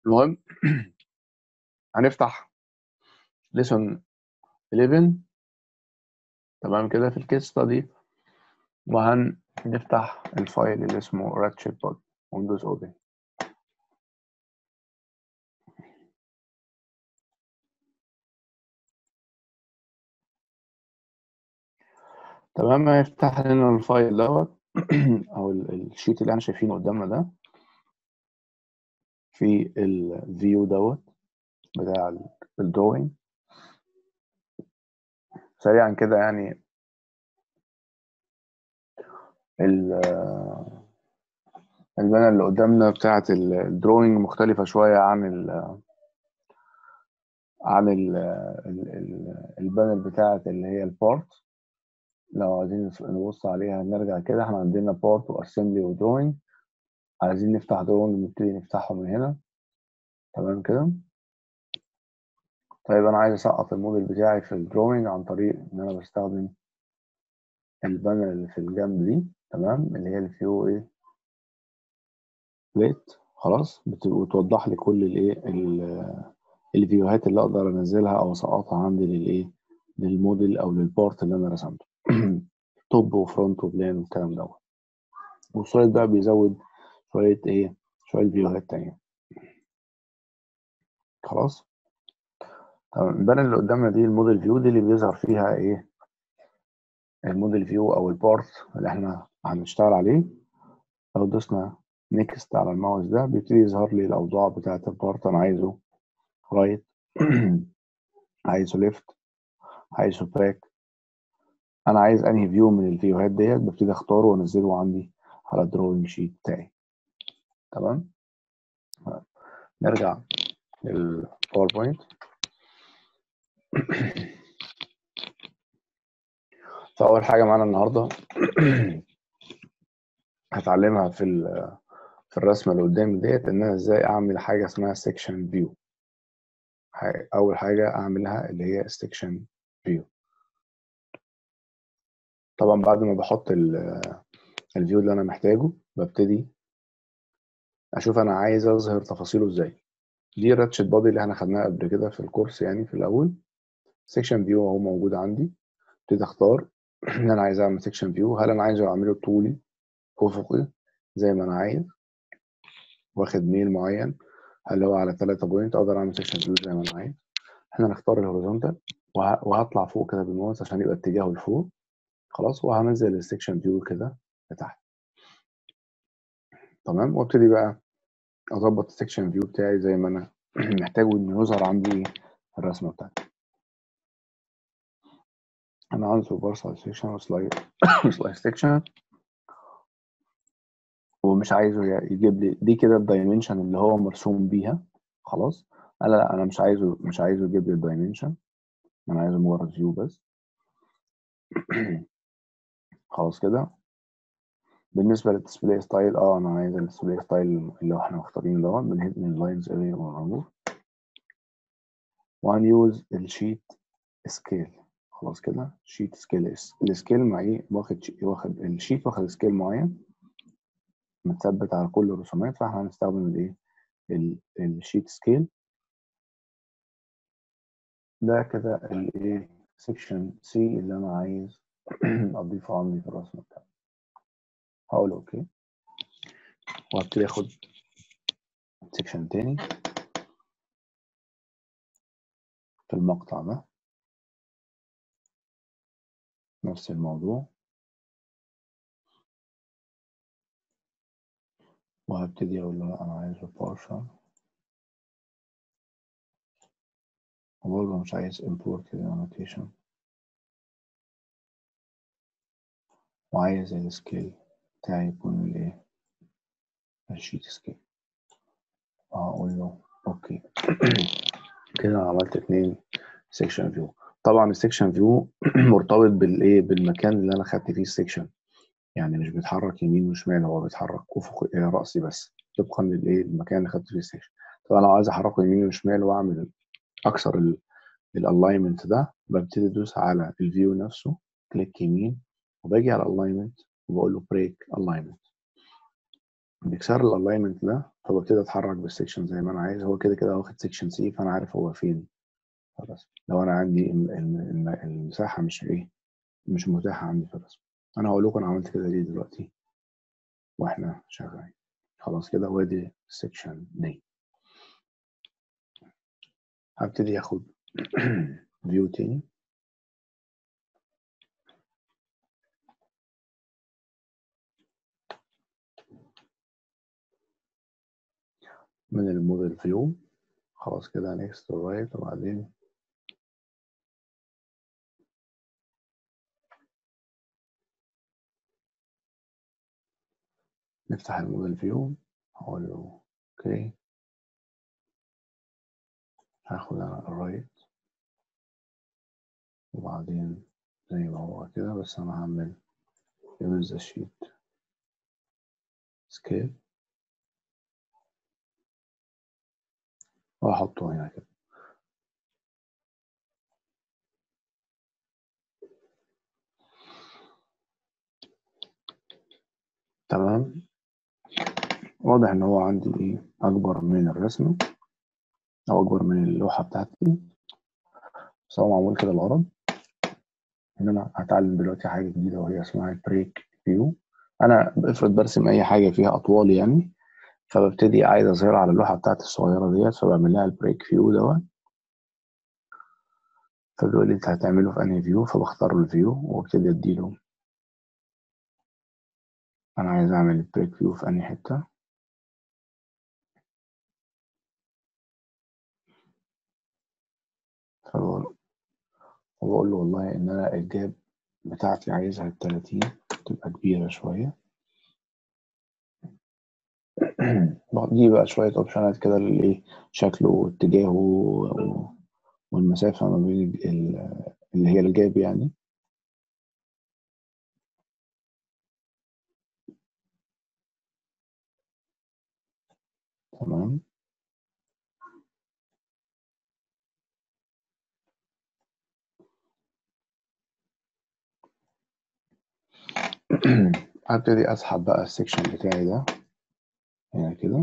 المهم هنفتح lesson 11 تمام كده في الكيس ستادي وهنفتح الفايل اللي اسمه ratchet bot وندوس open تمام هيفتح لنا الفايل دوت او الشيت اللي احنا شايفينه قدامنا ده في الفيو دوت بتاع الدروينج سريعا كده يعني البانر اللي قدامنا بتاعة الدروينج مختلفة شوية عن ال عن ال البانر بتاعة اللي هي البارت لو عايزين نبص عليها نرجع كده احنا عندنا بارت واسمبلي ودروينج عايزين نفتح دروينج نبتدي نفتحه من هنا تمام كده طيب انا عايز اسقط الموديل بتاعي في الدروينج عن طريق ان انا بستخدم البانر اللي في الجنب دي تمام اللي هي الفيو ايه بليت خلاص بتوضح لي كل الايه الفيوهات اللي اقدر انزلها او اسقطها عندي للايه للموديل او للبارت اللي انا رسمته توب وفرونت وبلان والكلام دوت والسلايد بقى بيزود شويه ايه شويه فيوهات تانية خلاص طب البانل اللي قدامنا دي الموديل فيو دي اللي بيظهر فيها ايه الموديل فيو او البارت اللي احنا هنشتغل عليه لو دوسنا نيكست على الماوس ده بيبتدي يظهر لي الاوضاع بتاعه البارت انا عايزه رايت عايزه ليفت عايزه باك انا عايز انهي فيو من الفيوهات ديت ببتدي اختاره وانزله عندي على الدروينج شيت بتاعي تمام نرجع للباوربوينت فاول حاجه معانا النهارده هتعلمها في في الرسمه اللي قدامي ديت ان انا ازاي اعمل حاجه اسمها سيكشن فيو اول حاجه اعملها اللي هي سيكشن فيو طبعا بعد ما بحط الفيو اللي انا محتاجه ببتدي اشوف انا عايز اظهر تفاصيله ازاي دي الراتشت بادي اللي احنا خدناها قبل كده في الكورس يعني في الاول سيكشن فيو اهو موجود عندي ابتدي اختار ان انا عايز اعمل سيكشن فيو هل انا عايزه اعمله طولي افقي زي ما انا عايز واخد ميل معين هل هو على 3 بوينت اقدر اعمل سيكشن فيو زي ما انا عايز احنا هنختار الهوريزونتال وهطلع فوق كده بالماوس عشان يبقى اتجاهه لفوق خلاص وهنزل السيكشن فيو كده لتحت تمام وابتدي بقى اظبط السيكشن فيو بتاعي زي ما انا محتاجه انه يظهر عندي الرسمه بتاعتي انا عايز بارسال سيكشن وسلايد سلايد سيكشن ومش عايزه يجيب لي دي كده الدايمنشن اللي هو مرسوم بيها خلاص انا لا انا مش عايزه مش عايزه يجيب لي الدايمنشن انا عايزه مجرد فيو بس خلاص كده بالنسبه للديسبلاي ستايل اه انا عايز الديسبلاي ستايل اللي احنا مختارينه دوت من من اللاينز اريا ونموف وهنيوز الشيت سكيل خلاص كده شيت سكيل السكيل مع ايه واخد واخد الشيت واخد سكيل معين متثبت على كل الرسومات فاحنا هنستخدم الايه الشيت سكيل ده كده الايه سيكشن سي اللي انا عايز اضيفه عندي في الرسمه بتاعتي هقول اوكي وهبتدي اخد سيكشن تاني في المقطع ده نفس الموضوع وهبتدي اقول له انا عايزه partial وبرضه مش عايز import annotation وعايز السكيل بتاعي يكون الايه الشيت سكيل وهقول له اوكي كده انا عملت اتنين سيكشن فيو طبعا السيكشن فيو مرتبط بالايه بالمكان اللي انا خدت فيه السيكشن يعني مش بيتحرك يمين وشمال هو بيتحرك افقي راسي بس طبقا للايه المكان اللي خدت فيه السيكشن طبعا لو عايز احركه يمين وشمال واعمل اكسر الالاينمنت ده ببتدي ادوس على الفيو نفسه كليك يمين وباجي على الالاينمنت وبقول له بريك الاينمنت بيكسر الالاينمنت ده فببتدي اتحرك بالسكشن زي ما انا عايز هو كده كده واخد سكشن سي فانا عارف هو فين خلاص لو انا عندي الم- الم- الم- المساحه مش ايه مش متاحه عندي في الرسم انا هقول لكم انا عملت كده ليه دلوقتي واحنا شغالين خلاص كده وادي السكشن دي هبتدي اخد فيو تاني من الموديل فيو خلاص كده نيكست رايت وبعدين نفتح الموديل فيو هقول له اوكي هاخد انا الرايت وبعدين زي ما هو كده بس انا هعمل use the sheet scale واحطه هنا كده تمام واضح ان هو عندي ايه اكبر من الرسمه او اكبر من اللوحه بتاعتي بس هو معمول كده الغرض ان انا هتعلم دلوقتي حاجه جديده وهي اسمها البريك فيو انا بفرض برسم اي حاجه فيها اطوال يعني فببتدي عايز اظهرها على اللوحه بتاعتي الصغيره ديت فبعمل لها البريك فيو دوت فبيقول لي انت هتعمله في انهي فيو فبختار الفيو وابتدي اديله انا عايز اعمل البريك فيو في انهي حته فبقول وبقول له والله ان انا الجاب بتاعتي عايزها ال 30 تبقى كبيره شويه دي بقى شويه اوبشنات كده للايه شكله واتجاهه و- والمسافه ما بين ال- اللي هي الجاب يعني تمام هبتدي اسحب بقى السكشن بتاعي ده هنا كده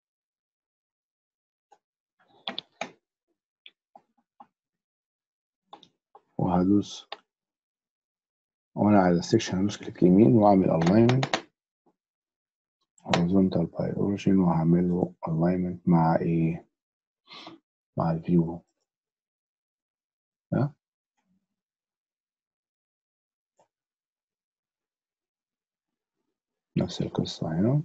وهدوس وانا على السكشن هدوس كليك يمين واعمل alignment horizontal by origin وهعمل له alignment مع ايه مع الفيو ده نفس القصة هنا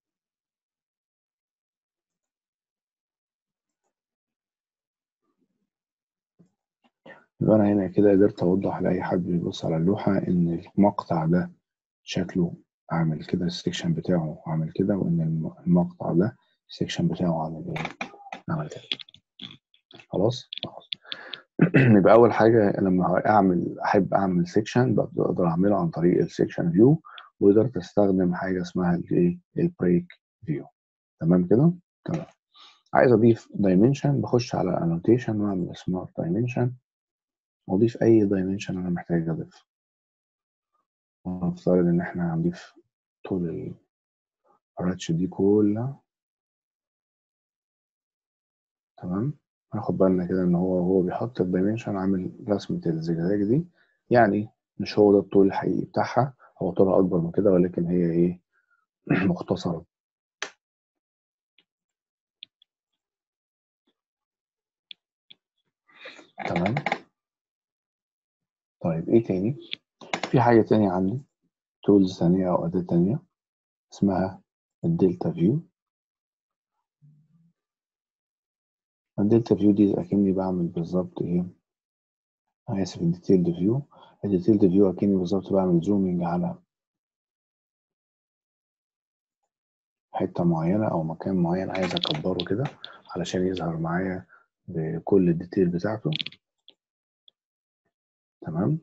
يبقى أنا هنا كده قدرت أوضح لأي حد بيبص على اللوحة إن المقطع ده شكله عامل كده السكشن بتاعه عامل كده وإن الم- المقطع ده السكشن بتاعه عامل إيه؟ عامل كده خلاص؟ خلاص يبقى أول حاجة لما أعمل أحب أعمل سكشن بقدر أعمله عن طريق السكشن فيو وقدرت أستخدم حاجة اسمها الإيه؟ البريك فيو تمام كده؟ تمام عايز أضيف دايمنشن بخش على انوتيشن وأعمل سمارت دايمنشن واضيف اي دايمنشن انا محتاج اضيفه ونفترض ان احنا هنضيف طول الراتش دي كلها تمام هناخد بالنا كده ان هو هو بيحط الدايمنشن عامل رسمة الزجاج دي يعني مش هو ده الطول الحقيقي بتاعها هو طولها اكبر من كده ولكن هي ايه مختصرة تمام طيب ايه تاني في حاجة تانية عندي تولز تانية او اداة تانية اسمها الدلتا فيو الدلتا فيو دي اكني بعمل بالظبط ايه انا اسف الديتيلد فيو الديتيلد فيو اكني بالظبط بعمل زومينج على حته معينه او مكان معين عايز اكبره كده علشان يظهر معايا بكل الديتيل بتاعته تمام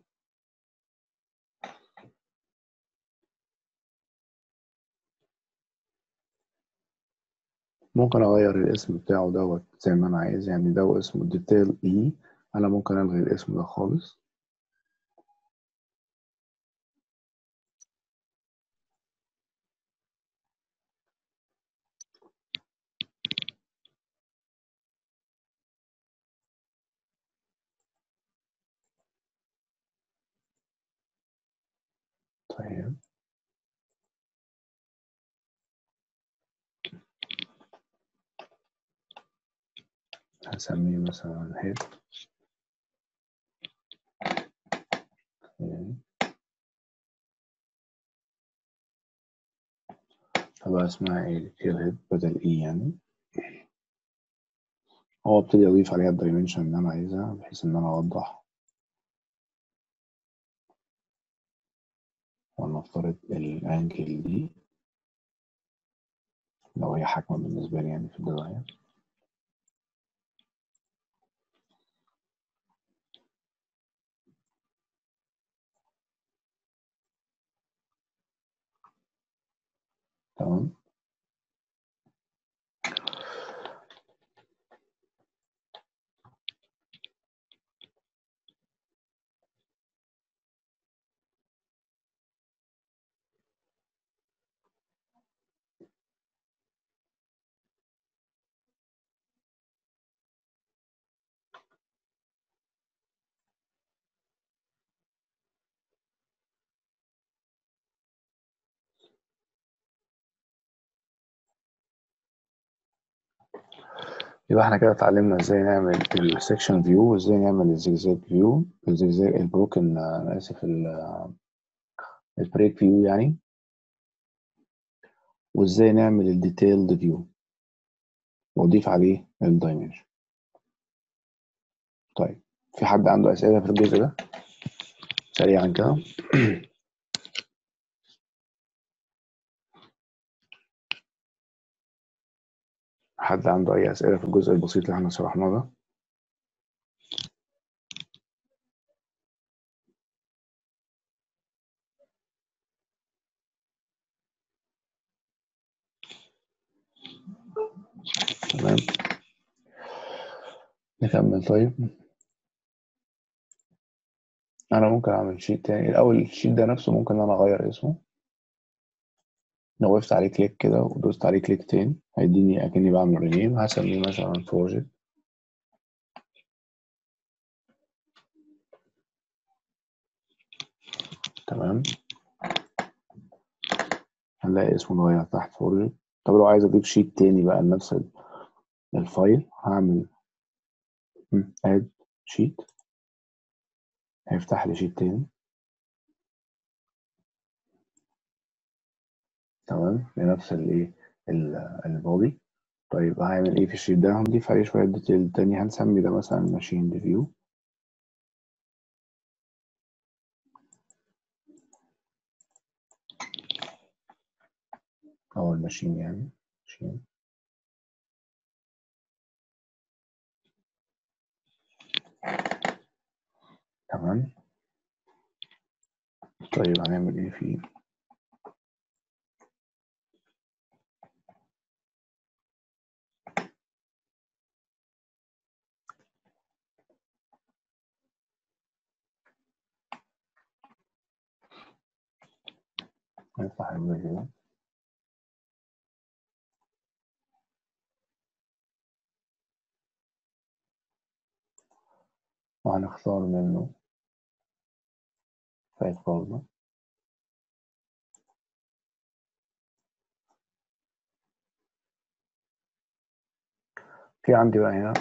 ممكن اغير الاسم بتاعه دوت زي ما انا عايز يعني ده اسمه ديتيل اي انا ممكن الغي الاسم ده خالص طيب هسميه مثلا هيد تبقى اسمها ايه ديتيل هيد بدل اي يعني هو ابتدي اضيف عليها الدايمنشن اللي انا عايزها بحيث ان انا اوضح ولنفترض الانجل دي لو هي حاكمة بالنسبة لي يعني في الديزاين تمام يبقى احنا كده اتعلمنا ازاي نعمل السكشن فيو وازاي نعمل الزجزاج فيو الزجزاج البروكن انا اسف البريك فيو يعني وازاي نعمل الديتيلد فيو واضيف عليه الدايمنشن طيب في حد عنده اسئله في الجزء ده سريعا كده حد عنده اي اسئله في الجزء البسيط اللي احنا شرحناه ده تمام نكمل طيب انا ممكن اعمل شيت تاني الاول الشيت ده نفسه ممكن انا اغير اسمه لو وقفت عليه كليك كده ودوست عليه كليكتين هيديني اكني بعمل رينيم هسميه مثلا بروجكت تمام هنلاقي اسمه اتغير تحت بروجكت طب لو عايز اضيف شيت تاني بقى لنفس الفايل هعمل اد شيت هيفتح لي شيت تاني تمام لنفس الايه البودي طيب هعمل ايه في الشيت ده هنضيف عليه شويه ديتيل تاني هنسمي ده مثلا ماشين ريفيو او الماشين يعني ماشين تمام طيب هنعمل ايه فيه نفتح الفيديو وهنختار منه فايت برضه في عندي بقى هنا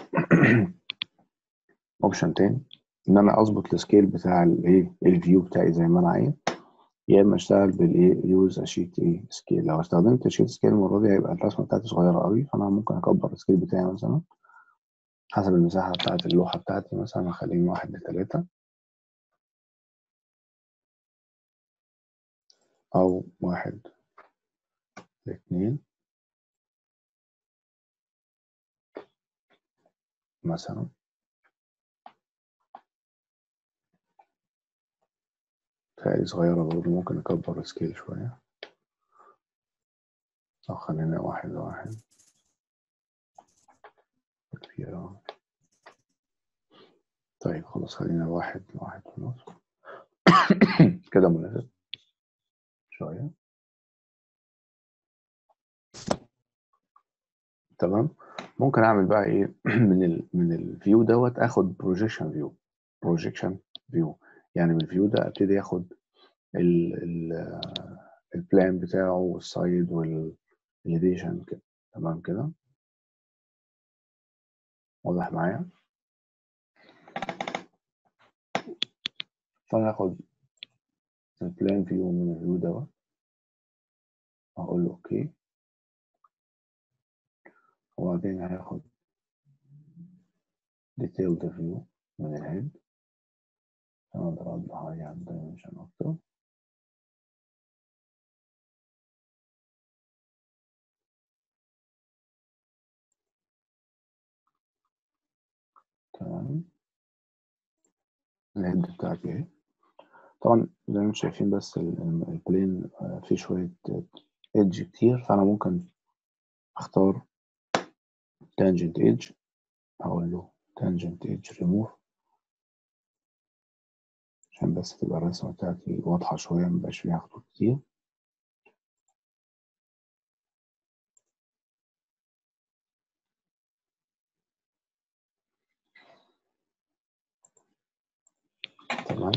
اوبشن تاني ان انا اظبط السكيل بتاع الايه الفيو بتاعي زي ما انا عايز يا اما اشتغل بالايه يوز شيت ايه سكيل لو استخدمت شيت سكيل المره دي هيبقى الرسمه بتاعتي صغيره قوي فانا ممكن اكبر السكيل بتاعي مثلا حسب المساحه بتاعت اللوحه بتاعتي مثلا اخليه من واحد لتلاته او واحد لاثنين مثلا تهيألي صغيرة برضه ممكن أكبر السكيل شوية أو خلينا واحد واحد كبيرة طيب خلاص خلينا واحد واحد ونص كده مناسب شوية تمام ممكن اعمل بقى ايه من ال من الفيو دوت اخد بروجيكشن فيو بروجيكشن فيو يعني من الفيو ده ابتدي اخد البلان بتاعه والسايد والإليفيشن كده تمام كده واضح معايا فأنا هاخد البلان فيو من الفيو دوت هقول له اوكي وبعدين هاخد detailed view من الهيد اقدر اوضح عليها الدايمنشن اكتر تمام الهيد بتاعتي اهي طبعا زي ما انتم شايفين بس البلين فيه شوية ايدج كتير فانا ممكن اختار tangent edge اقول له tangent edge remove عشان بس تبقى الرسمة بتاعتي واضحة شوية مبقاش فيها خطوط كتير تمام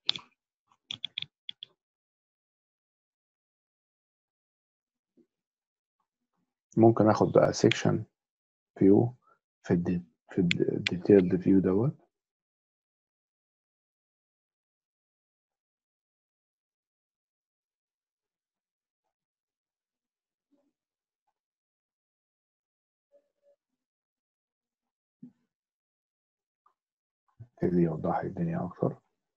ممكن اخد بقى section view في الدي في الديتيلد فيو دوت يبتدي يوضح لي الدنيا اكتر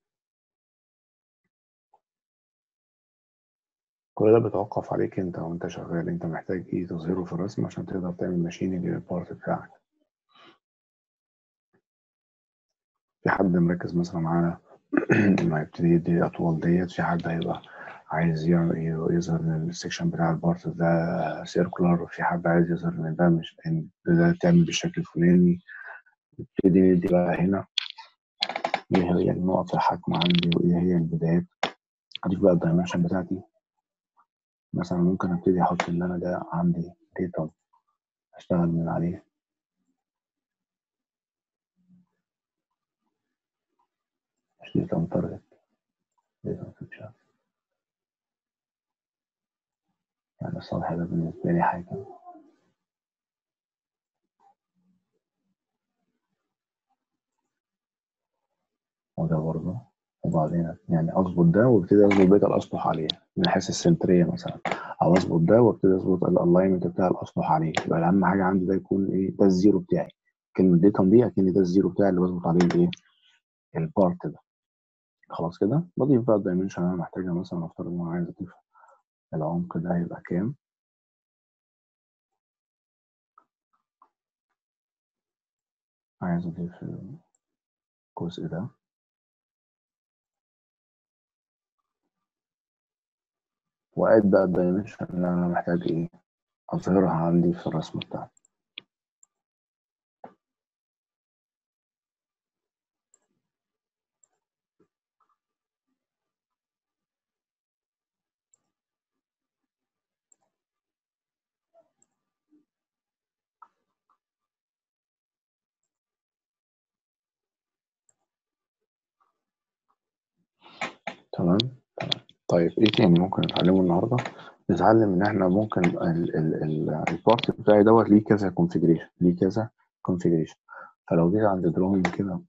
كل ده بيتوقف عليك انت وانت شغال انت محتاج ايه تظهره في الرسم عشان تقدر تعمل ماشيننج للبارت بتاعك في حد مركز مثلا على انه يبتدي يدي اطول ديت في حد هيبقى عايز يظهر ان السكشن بتاع البارت ده سيركولار في حد عايز يظهر ان ده مش ان ده تعمل بالشكل الفلاني نبتدي ندي بقى هنا ايه هي النقط الحكم عندي وايه هي البدايات اضيف بقى الدايمنشن بتاعتي مثلا ممكن ابتدي احط ان انا ده عندي ديتا اشتغل من عليه مش ديتا تارجت ديتا فيتشر يعني السطح ده بالنسبة لي حاجة وده برضه وبعدين يعني اظبط ده وابتدي اظبط بقيه الاسطح عليه من حيث السنتريه مثلا او اظبط ده وابتدي اظبط الالاينمنت بتاع الاسطح عليه يبقى اهم حاجه عندي ده يكون ايه ده الزيرو بتاعي كلمه ديتا دي اكن ده الزيرو بتاعي اللي بظبط عليه الايه البارت ده خلاص كده بضيف بقى الدايمنشن اللي انا محتاجها مثلا افترض ان انا عايز اضيف العمق ده هيبقى كام عايز اضيف الجزء ده وقاعد بقى الدايمنشن اللي انا محتاج ايه اظهرها عندي في الرسم بتاعتي تمام تمام طيب ايه تاني ممكن نتعلمه النهارده نتعلم ان احنا ممكن البارت بتاعي دوت ليه كذا كونفيجريشن ليه كذا كونفيجريشن فلو جيت عند دروينج كده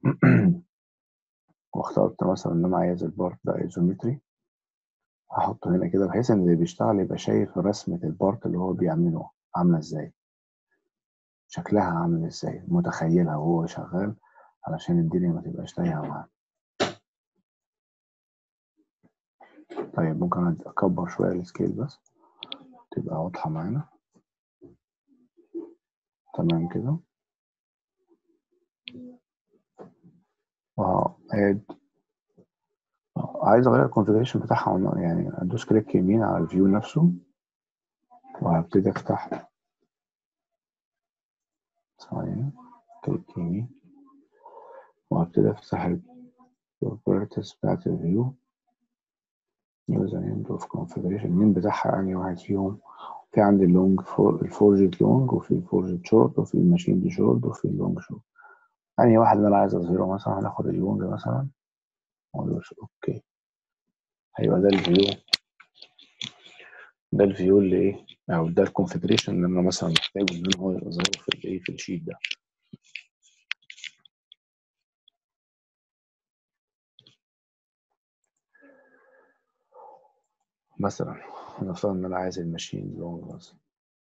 واخترت مثلا ان انا عايز البارت ده ايزومتري هحطه هنا كده بحيث ان اللي بيشتغل يبقى شايف رسمة البارت اللي هو بيعمله عاملة ازاي شكلها عامل ازاي متخيلها وهو شغال علشان الدنيا ما تبقاش تايهة معاه طيب ممكن اكبر شوية السكيل بس تبقى واضحة معانا تمام كده وهاد عايز اغير الكونفيجريشن بتاعها يعني ادوس كليك يمين على الفيو نفسه وهبتدي افتح ثواني كليك يمين وهبتدي افتح البروبرتيز بتاعت الفيو يوزر نيم اوف كونفيجريشن مين بتاعها انهي واحد فيهم في عندي اللونج الفورجت لونج وفي الفورجت شورت وفي الماشين دي شورت وفي اللونج شورت انهي واحد اللي انا عايز اظهره مثلا هناخد اللونج مثلا وادوس اوكي هيبقى ده الفيو ده الفيو اللي ايه او ده الكونفجريشن اللي انا مثلا محتاجه ان هو يبقى ظاهر في الايه في الشيت ده مثلا نفترض ان انا عايز الماشين لونج مثلا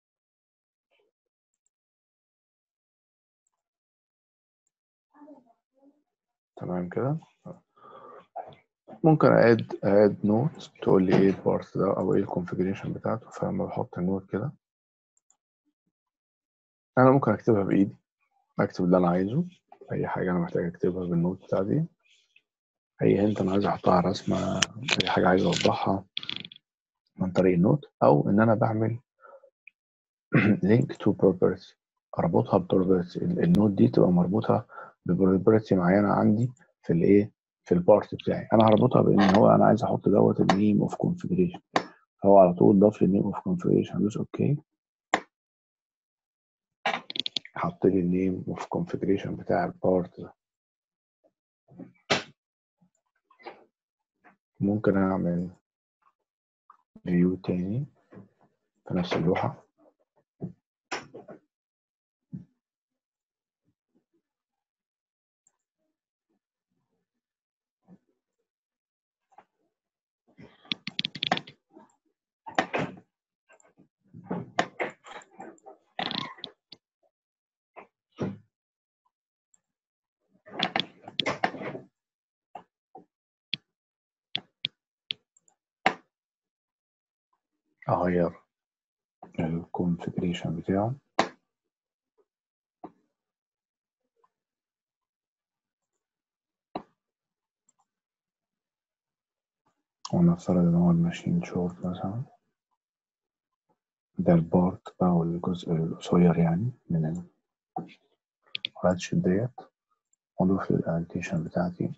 تمام كده ممكن اد اد نوت تقول لي ايه البارت ده او ايه الكونفجريشن بتاعته فلما بحط النوت كده انا ممكن اكتبها بايدي اكتب اللي انا عايزه اي حاجه انا محتاج اكتبها بالنوت بتاعتي اي هنت انا عايز احطها على رسمه اي حاجه عايز اوضحها من طريق النوت او ان انا بعمل لينك تو بروبرتي اربطها ببروبرتي النوت دي تبقى مربوطه ببروبرتي معينه عندي في الايه في البارت بتاعي انا هربطها بان هو انا عايز احط دوت النيم اوف كونفجريشن فهو على طول ضاف لي النيم اوف كونفجريشن هدوس اوكي حط لي النيم اوف كونفجريشن بتاع البارت ده ممكن اعمل فيو تاني في نفس اللوحة اغير الكونفجريشن بتاعه ونفترض ان هو الماشين شورت مثلا ده البارت او الجزء القصير يعني من الراتشت ديت واضيف للانتيشن بتاعتي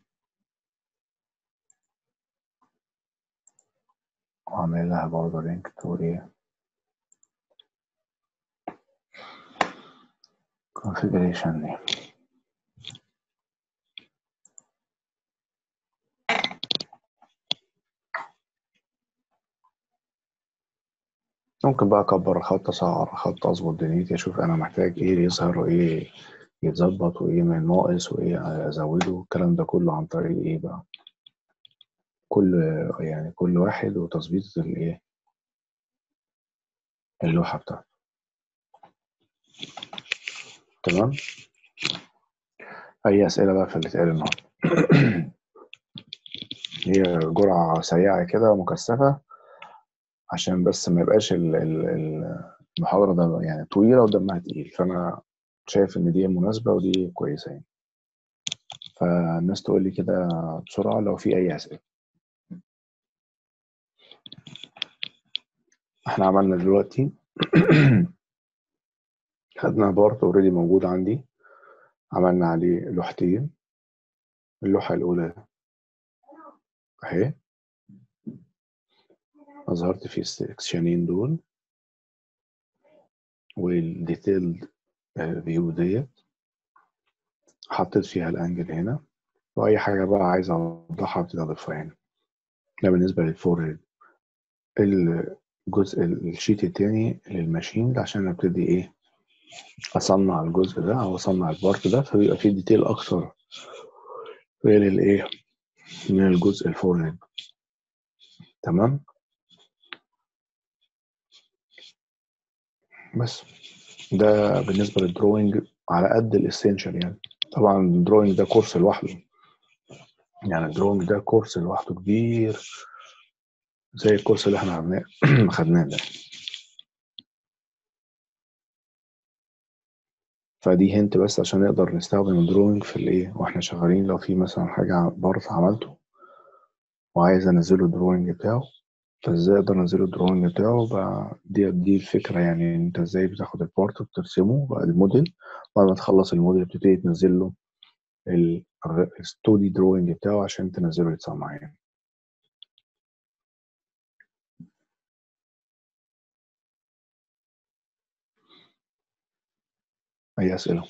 واعمل لها برضه لينك تو ايه configuration name ممكن بقى اكبر الخط اصغر الخط اظبط دنيتي اشوف انا محتاج ايه يظهر وايه يتظبط وايه من ناقص وايه ازوده الكلام ده كله عن طريق ايه بقى كل يعني كل واحد وتظبيط الايه اللوحه بتاعته تمام اي اسئله بقى في اللي اتقال النهارده هي جرعه سريعه كده مكثفه عشان بس ما يبقاش المحاضره ده يعني طويله ودمها تقيل فانا شايف ان دي مناسبه ودي كويسه يعني فالناس تقول لي كده بسرعه لو في اي اسئله احنا عملنا دلوقتي خدنا بارت اوريدي موجود عندي عملنا عليه لوحتين اللوحة الأولى أهي أظهرت فيه السكشنين دول والديتيلد فيو ديت حطيت فيها الأنجل هنا وأي حاجة بقى عايز أوضحها ابتدي أضيفها هنا ده بالنسبة للفور الجزء الشيت التاني للماشين ده عشان ابتدي ايه اصنع الجزء ده او اصنع البارت ده فبيبقى فيه ديتيل اكتر غير الايه من الجزء الفورين تمام بس ده بالنسبه للدروينج على قد الاسينشال يعني طبعا الدروينج ده كورس لوحده يعني الدروينج ده كورس لوحده كبير زي الكورس اللي احنا خدناه ده فدي هنت بس عشان نقدر نستخدم الدروينج في الايه واحنا شغالين لو في مثلا حاجة بارت عملته وعايز انزله الدروينج بتاعه فازاي اقدر انزله الدروينج بتاعه بقى دي دي الفكرة يعني انت ازاي بتاخد البارت وبترسمه بقى الموديل بعد ما تخلص الموديل بتبتدي تنزل له الستودي دروينج بتاعه عشان تنزله يتصنع يعني أي أسئلة؟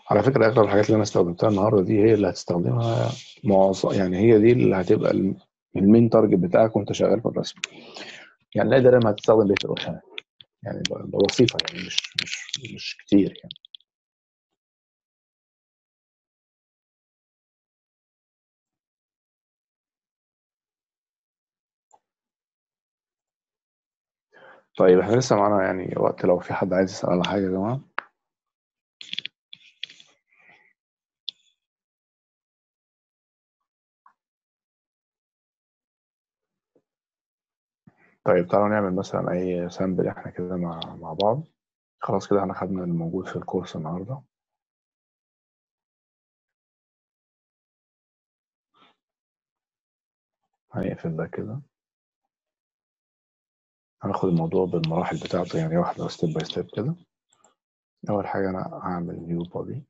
على فكرة أغلب الحاجات اللي أنا استخدمتها النهاردة دي هي اللي هتستخدمها معظم يعني هي دي اللي هتبقى الم- المين تارجت بتاعك وأنت شغال في الرسم يعني لا دايما هتستخدم بقية الرسومات يعني ب- بسيطة يعني مش مش مش كتير يعني طيب احنا لسه معانا يعني وقت لو في حد عايز يسأل على حاجة يا جماعة طيب تعالوا نعمل مثلا أي سامبل احنا كده مع مع بعض خلاص كده احنا خدنا الموجود في الكورس النهاردة هنقفل ده كده هناخد الموضوع بالمراحل بتاعته يعني واحدة ستيب باي ستيب كده أول حاجة أنا هعمل نيو بودي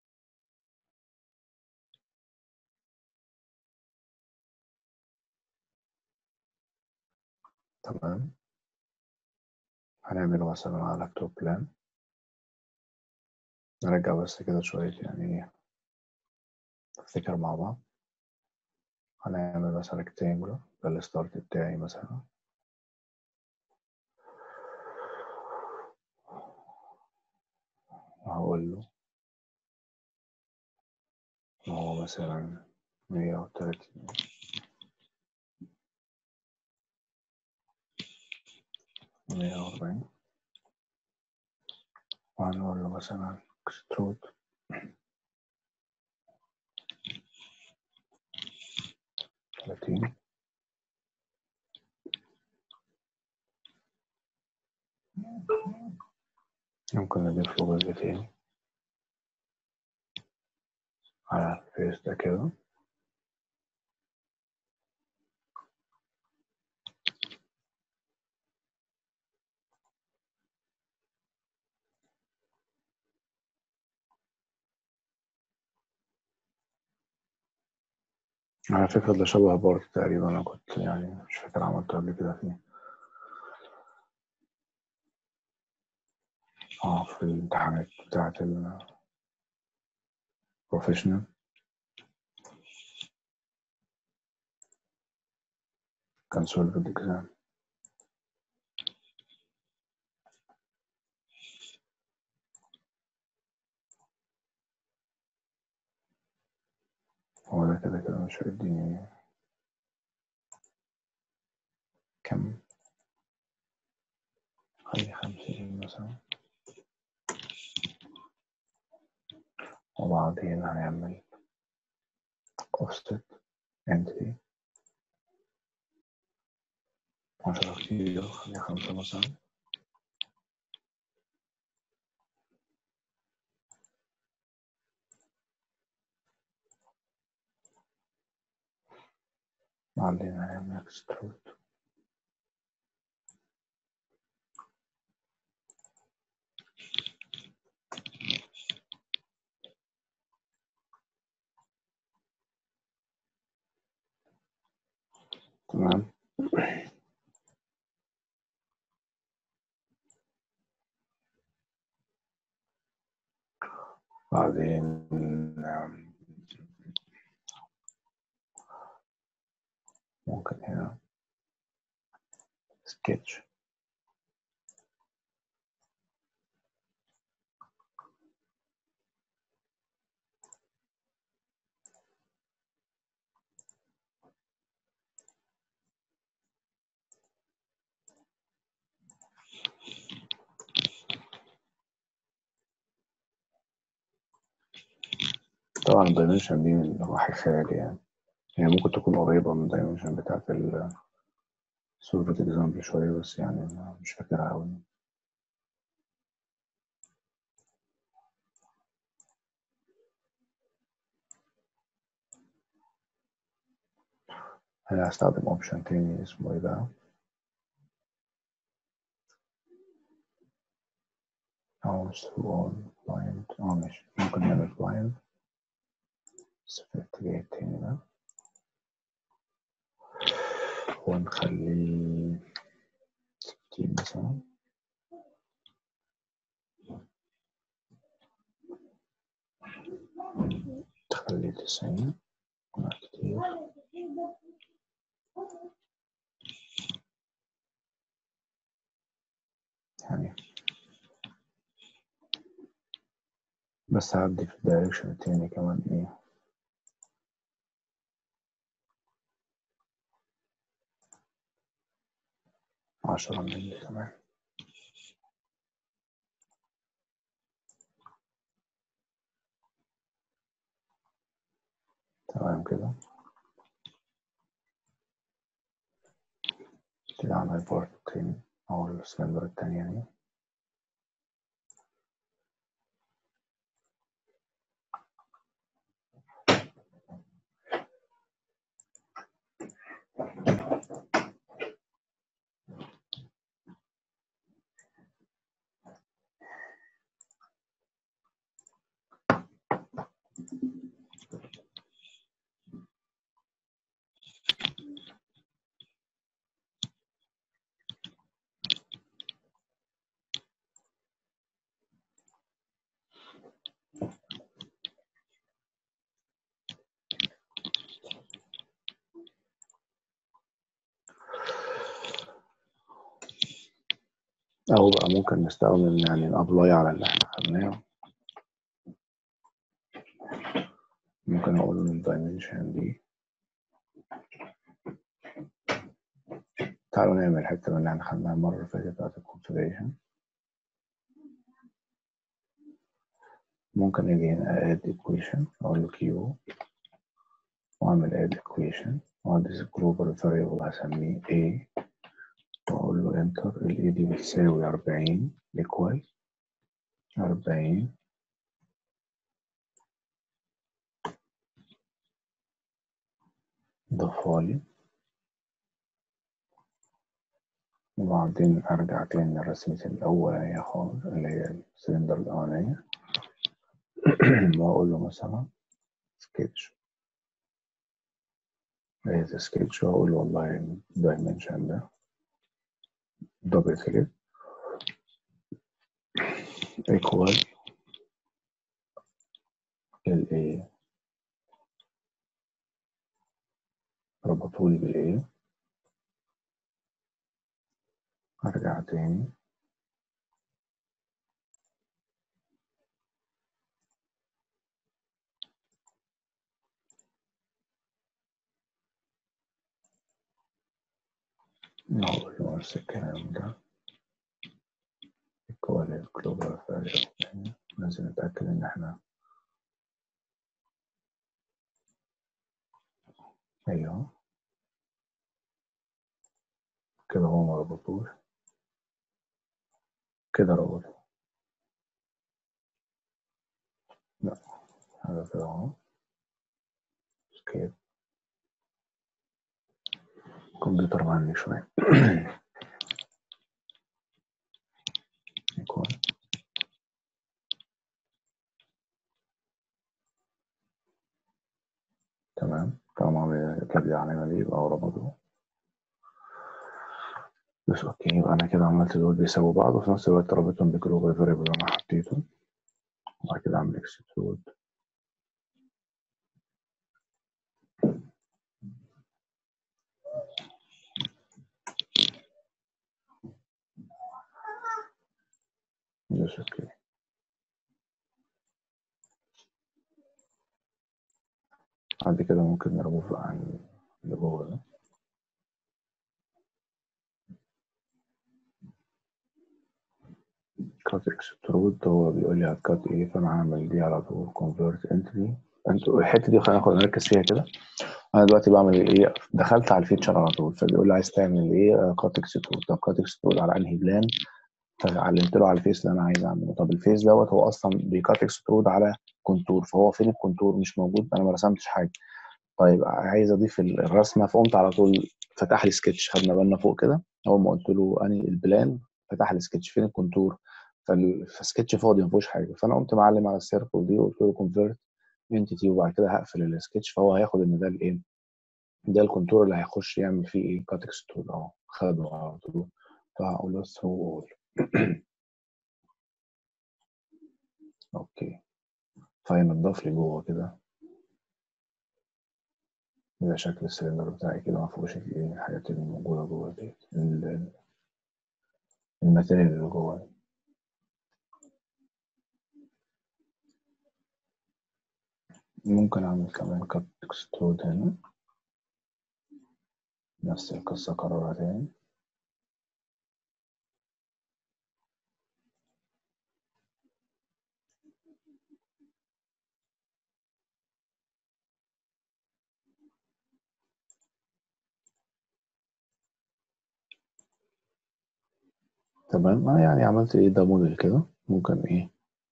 تمام هنعمله مثلا على لابتوب بلان نرجع بس كده شوية يعني ايه نفتكر مع بعض هنعمل مثلا ريكتانجولار ده الستارت بتاعي مثلا وهقول له إن هو مثلا مية وتلاتين مية وأربعين وهنقول له مثلا اكسترود تلاتين ممكن نضيف له جزء تاني على الفيس ده كده على فكرة ده شبه بارت تقريبا أنا كنت يعني مش فاكر عملته قبل كده فيه اه في الامتحانات بتاعة البروفيشنال كان سولف اكزام هو ده كده كده مش هيديني كم خلي خمسين مثلا وبعدين هنعمل offset entity عشرة كتير خلي خمسة مثلا بعدين هنعمل extrude تمام بعدين نعم، ممكن هنا sketch طبعا الدايمنشن دي من وحي خيالي يعني هي ممكن تكون قريبة من الدايمنشن بتاعت السولفت اكزامبل شوية بس يعني أنا مش فاكرها أوي أنا هستخدم اوبشن تاني اسمه ايه بقى أو on blind اه ماشي ممكن نعمل blind بس في الاتجاه التاني ده ونخليه ستين مثلا تسعين لا كتير يعني بس هعدي في الدايركشن التاني كمان ايه عشرة مللي كمان تمام كده كده على البارت التاني أو السلندر التانية دي أو بقى ممكن نستخدم يعني الأبلاي على اللي احنا خدناه ممكن أقول له الدايمنشن دي تعالوا نعمل الحتة اللي احنا خدناها المرة اللي فاتت بتاعت الكونفيجريشن ممكن اجي هنا add equation اقول له q واعمل add equation وادرس global variable هسميه a واقول له enter ال a دي بتساوي 40 equal 40 ضفها لي وبعدين ارجع تاني لرسمتي الاولانية خالص اللي هي السلندر الاولانية واقول له مثلا سكتش عايز سكتش واقول له والله الدايمنشن ده دبل كليك equal ال A ربطولي بال A ارجع تاني نقول له نفس الكلام ده equal الجلوبال variable لازم نتأكد إن إحنا أيوه كده هو ما ربطوش كده ربطه لا هذا كده اهو سكيب الكمبيوتر معني شوية يكون تمام طالما جاب لي العلامة دي يبقى هو ربطه بس اوكي يبقى انا كده عملت دول بيساووا بعض وفي نفس الوقت ربطهم بجلوبال فاريبل انا حطيته وبعد كده اعمل اكسترود بس اوكي بعد كده ممكن نرموف بقى عن اللي جوه ده كات اكسترود هو بيقول لي هتكات ايه فانا هعمل دي على طول كونفرت انتري انتوا الحته دي خلينا ناخد نركز فيها كده انا دلوقتي بعمل ايه دخلت على الفيتشر على طول فبيقول لي عايز تعمل ايه كات اكسترود طب كات اكسترود على انهي بلان فعلمت له على الفيس اللي انا عايز اعمله طب الفيس دوت هو اصلا بيكات اكسترود على كونتور فهو فين الكونتور مش موجود انا ما رسمتش حاجه طيب عايز اضيف الرسمه فقمت على طول فتح لي سكتش خدنا بالنا فوق كده اول ما قلت له اني البلان فتح لي سكتش فين الكونتور فال- فسكتش فاضي ما فيهوش حاجه فانا قمت معلم على السيركل دي وقلت له كونفرت انتيتي وبعد كده هقفل السكتش فهو هياخد ان ده الايه ده الكونتور اللي هيخش يعمل فيه ايه كات اكسترود اهو خده على طول فهقول له ثرو اول اوكي فهينضاف لي جوه كده ده شكل السلندر بتاعي كده ما فيهوش الايه الحاجات اللي موجودة جوه ديت ال- الماتيريال اللي جوه ممكن اعمل كمان كات اكسترود هنا نفس القصة اكررها تاني تمام انا يعني عملت ايه ده موديل كده ممكن ايه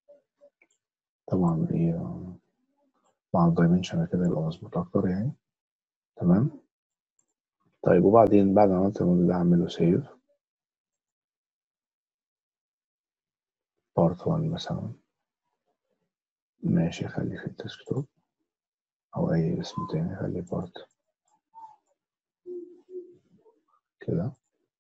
طبعا ايه آه، مع الدايمنشن كده يبقى مظبوط اكتر يعني تمام طيب وبعدين بعد ما عملت الموديل ده اعمله سيف بارت 1 مثلا ماشي خليه في الديسكتوب او اي اسم تاني خليه بارت كده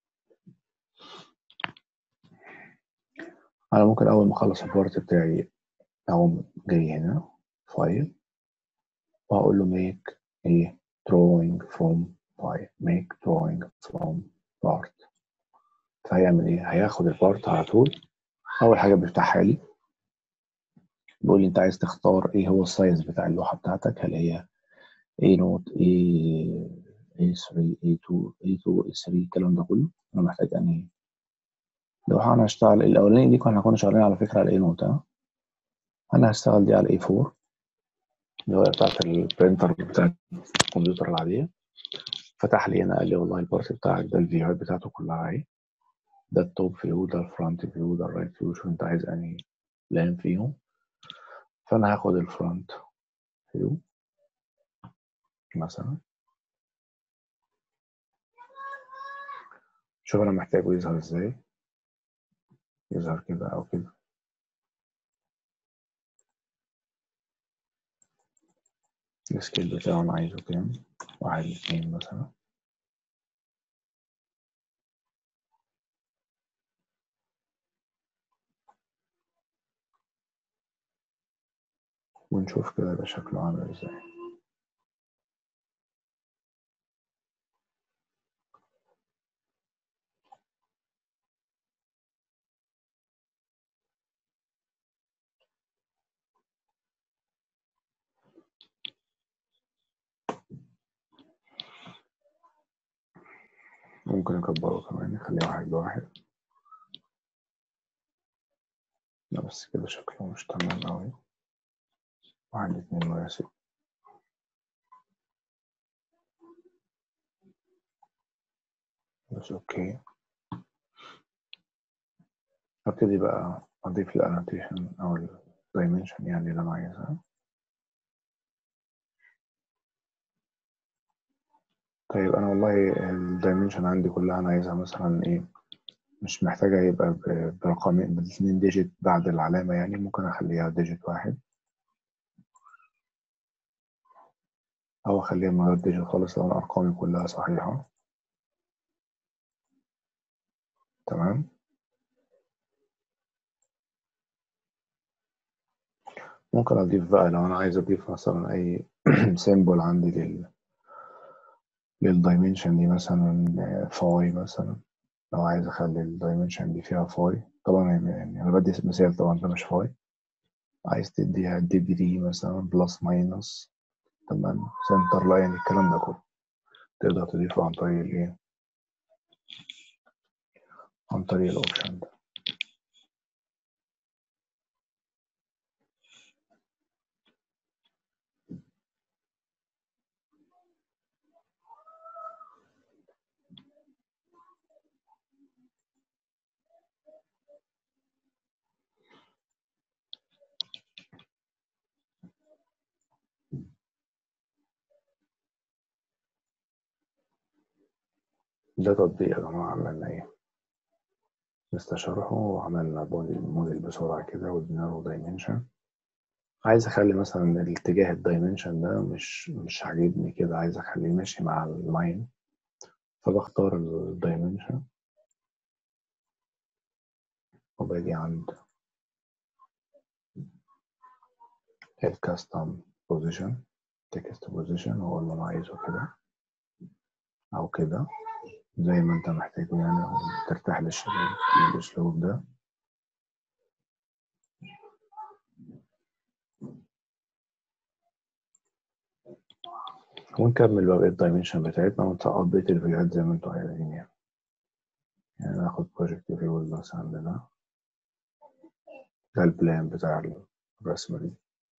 انا ممكن اول ما اخلص البارت بتاعي اقوم جاي هنا فايل وهقول له make ايه drawing from file make drawing from part فهيعمل ايه هياخد البارت على طول اول حاجه بيفتحها لي بيقول لي انت عايز تختار ايه هو السايز بتاع اللوحه بتاعتك هل هي A نوت A A3 A2 A2 A3 الكلام ده كله انا محتاج انهي لوحه انا هشتغل الاولانيه دي كنا كنا شغالين على فكره على A نوت ها انا هشتغل دي على A4 اللي هو بتاعت البرينتر بتاعت الكمبيوتر العاديه فتح لي هنا قال لي والله البارت بتاعك ده الفيوهات بتاعته كلها اهي ده التوب فيو ده الفرونت فيو ده الرايت فيو شوف انت عايز انهي لان فيهم فانا هاخد الفرونت فيو مثلا شوف انا محتاجه يظهر ازاي يظهر كده او كده السكيل بتاعه انا عايزه كام واحد اتنين مثلا ونشوف كده يبقى شكله عامل ازاي ممكن اكبره كمان نخليه واحد بواحد لا بس كده شكله مش تمام اوي واحد اتنين مناسب بس اوكي هبتدي بقى اضيف الانوتيشن او الدايمنشن يعني اللي انا عايزها طيب انا والله الدايمنشن عندي كلها انا عايزها مثلا ايه مش محتاجة يبقى ب- برقمين باتنين ديجيت بعد العلامة يعني ممكن اخليها ديجيت واحد او اخليها من غير ديجيت خالص لو انا ارقامي كلها صحيحة تمام ممكن اضيف بقى لو انا عايز اضيف مثلا اي سيمبل عندي لل للدايمنشن دي مثلا فاي مثلا لو عايز اخلي الدايمنشن دي فيها فاي طبعا يعني يعني انا بدي مثال طبعا ده مش فاي عايز تديها ديجري مثلا بلس ماينس تمام سنتر لاين الكلام ده كله تقدر تضيفه عن طريق الايه عن طريق الاوبشن ده ده تطبيق يا جماعة عملنا ايه لسه شرحه وعملنا موديل موديل بسرعة كده وادينا له دايمنشن عايز اخلي مثلا الاتجاه الدايمنشن ده مش مش عاجبني كده عايز اخليه ماشي مع اللاين فبختار الدايمنشن وباجي عند الكاستم بوزيشن تكست بوزيشن واقول له انا عايزه كده او كده زي ما انت محتاجه يعني او ترتاح للاسلوب ده ونكمل بقى الدايمنشن بتاعتنا ونسقط بقية الفيوهات زي ما انتوا عايزين يعني يعني ناخد بروجكت فيو مثلا ده ده البلان بتاع الرسمة دي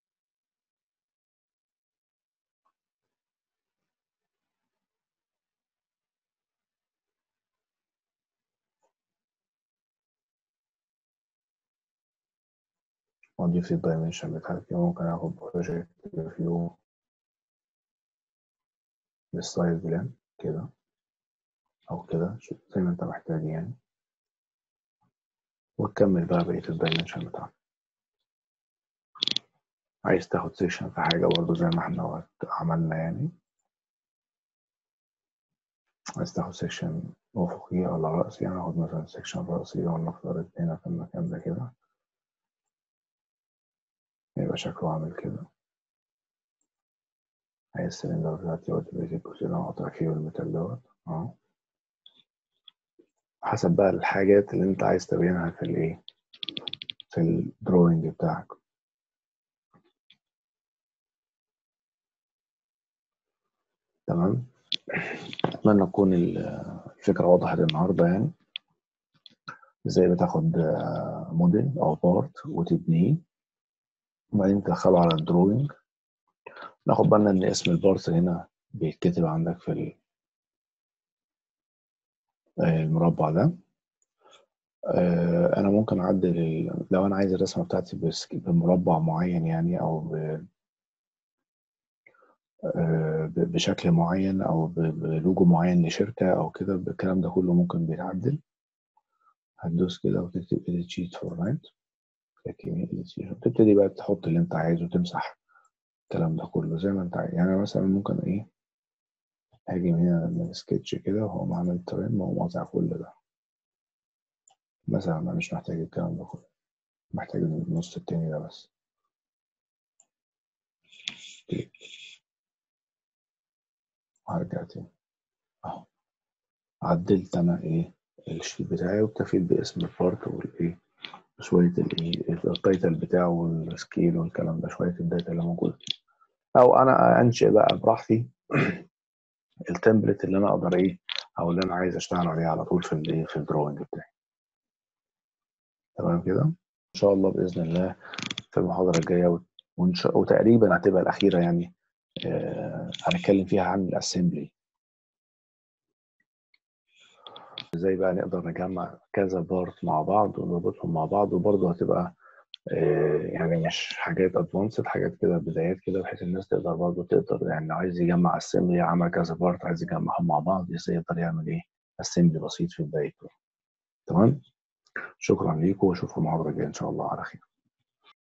واضيف الدايمنشن بتاعتي ممكن اخد بروجكت فيو بالسايز بلان كده او كده زي ما انت محتاج يعني وتكمل بقى بقية الدايمنشن بتاعك عايز تاخد سيكشن في حاجة برضو زي ما احنا عملنا يعني عايز تاخد سيكشن أفقي ولا رأسي أنا هاخد مثلا سيكشن رأسي ولنفترض هنا في المكان ده كده يبقى شكله عامل كده عايز السلندر بتاعتي وتبقى الجزء اللي أنا قاطع فيه الميتال دوت أهو حسب بقى الحاجات اللي أنت عايز تبينها في الإيه في الدروينج بتاعك تمام أتمنى تكون الفكرة وضحت النهاردة يعني ازاي بتاخد موديل أو بارت وتبنيه وبعدين تدخله على الدروينج ناخد بالنا إن اسم البارت هنا بيتكتب عندك في المربع ده أنا ممكن أعدل لو أنا عايز الرسمة بتاعتي بمربع معين يعني أو ب بشكل معين او بلوجو معين لشركه او كده الكلام ده كله ممكن بيتعدل هتدوس كده وتكتب edit sheet format تبتدي بقى تحط اللي انت عايزه تمسح الكلام ده كله زي ما انت عايز يعني مثلا ممكن ايه هاجي من هنا من سكتش كده وهو عامل ترم ومقاطع كل ده مثلا انا مش محتاج الكلام ده كله محتاج النص التاني ده بس وهرجع تاني اهو عدلت انا ايه الشيت بتاعي وبتفيد باسم البارت والايه شوية الايه التايتل بتاعه والسكيل والكلام ده شوية الداتا اللي موجودة او انا انشئ بقى براحتي التمبلت اللي انا اقدر ايه او اللي انا عايز اشتغل عليه على طول في الايه في الدروينج بتاعي تمام كده ان شاء الله باذن الله في المحاضره الجايه وتقريبا هتبقى الاخيره يعني آه هنتكلم فيها عن الاسمبلي ازاي بقى نقدر نجمع كذا بارت مع بعض ونربطهم مع بعض وبرضه هتبقى آه يعني مش حاجات ادفانسد حاجات كده بدايات كده بحيث الناس تقدر برضه تقدر يعني لو عايز يجمع اسمبلي عمل كذا بارت عايز يجمعهم مع بعض ازاي يقدر يعمل ايه اسمبلي بسيط في بدايته تمام شكرا ليكم واشوفكم المحاضره الجايه ان شاء الله على خير